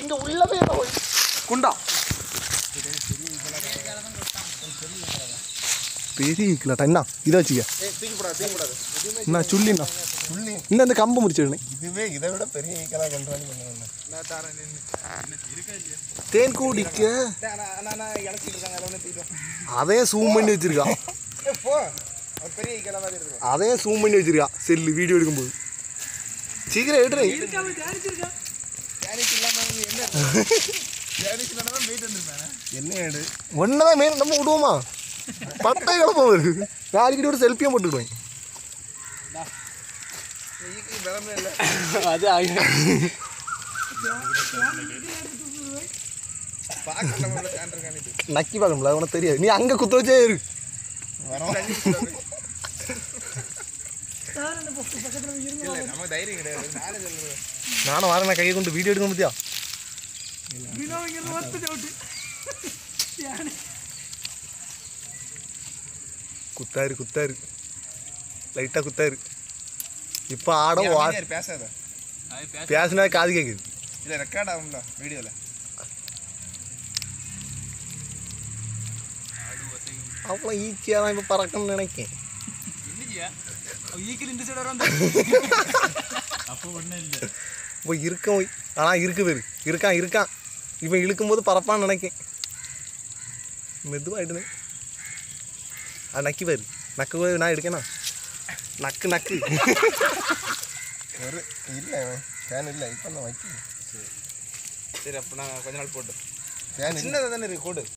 இங்க உள்ளவே இல்லை போய். குண்டா பெரிய ஈக்கலாட்டா என்ன இதை வச்சுக்க ஏய் தூக்கி போடாது தூக்கி போடாது என்ன சுள்ளிண்ணா புள்ளி இந்த இந்த கம்பு முடிச்சிடுனே இதுவே இதை விட பெரிய ஈக்கலாக கொண்டு வந்து நான் தரேன் நின்று தேன் கூடிக்க நான் நான் இறச்சிட்டு இருக்காங்க அதை ஒன்று தீரும் அதே ஜூம் பண்ணி வச்சிருக்கா ஏ போ ஒரு பெரிய கிளை மாதிரி இருக்கும் அதே ஜூம் பண்ணி வச்சிருக்கா செல்லு வீடியோ எடுக்கும்போது சீக்கிரம் எடுறேன் கேரிக்கு இல்லாமல் என்ன கேரிக்கு இல்லாமல் வெயிட் வந்துருப்பேன் என்ன ஏடு ஒன்னதான் மெயின் நம்ம விடுவோமா பட்டை கிளப்பம் வருது நாளைக்கு ஒரு செல்ஃபியும் போட்டுக்கிடுவேன் ஈக்கு பலமே இல்லை அது பார்க்க நம்மளோட ஸ்டாண்ட் இருக்கானு நக்கி பார்க்கணும்ல உனக்கு தெரியாது நீ அங்கே குத்த வச்சே இரு இல்லை நம்ம தைரியம் கிடையாது நானே சொல்லுவேன் நானும் வரேன் கையை கொண்டு வீடியோ எடுக்க முடியா குத்தாரு குத்தாரு லைட்டாக குத்தாரு இப்போ ஆடம் வா நீ பேசாத பேசினா காது கேட்குது இல்லை ரெக்கார்ட் ஆகும்ல வீடியோவில் அவ்வளோ ஈஸியாக தான் இப்போ பறக்கணும்னு நினைக்கேன் இப்போ இருக்க போய் ஆனால் இருக்குது இரு. இருக்கான் இருக்கான் இவன் இழுக்கும்போது பறப்பான்னு நினைக்கேன் மெதுவாகிடுது அது நக்கி பாரு நக்கு போய் நான் எடுக்கேனா நக்கு நக்கு ஒரு இல்லை ஃபேன் இல்லை இப்போ நான் வைக்கிறேன் சரி அப்போ நான் கொஞ்ச நாள் போட்டு ஃபேன் இல்லை சின்னதாக தானே இருக்கு கோடு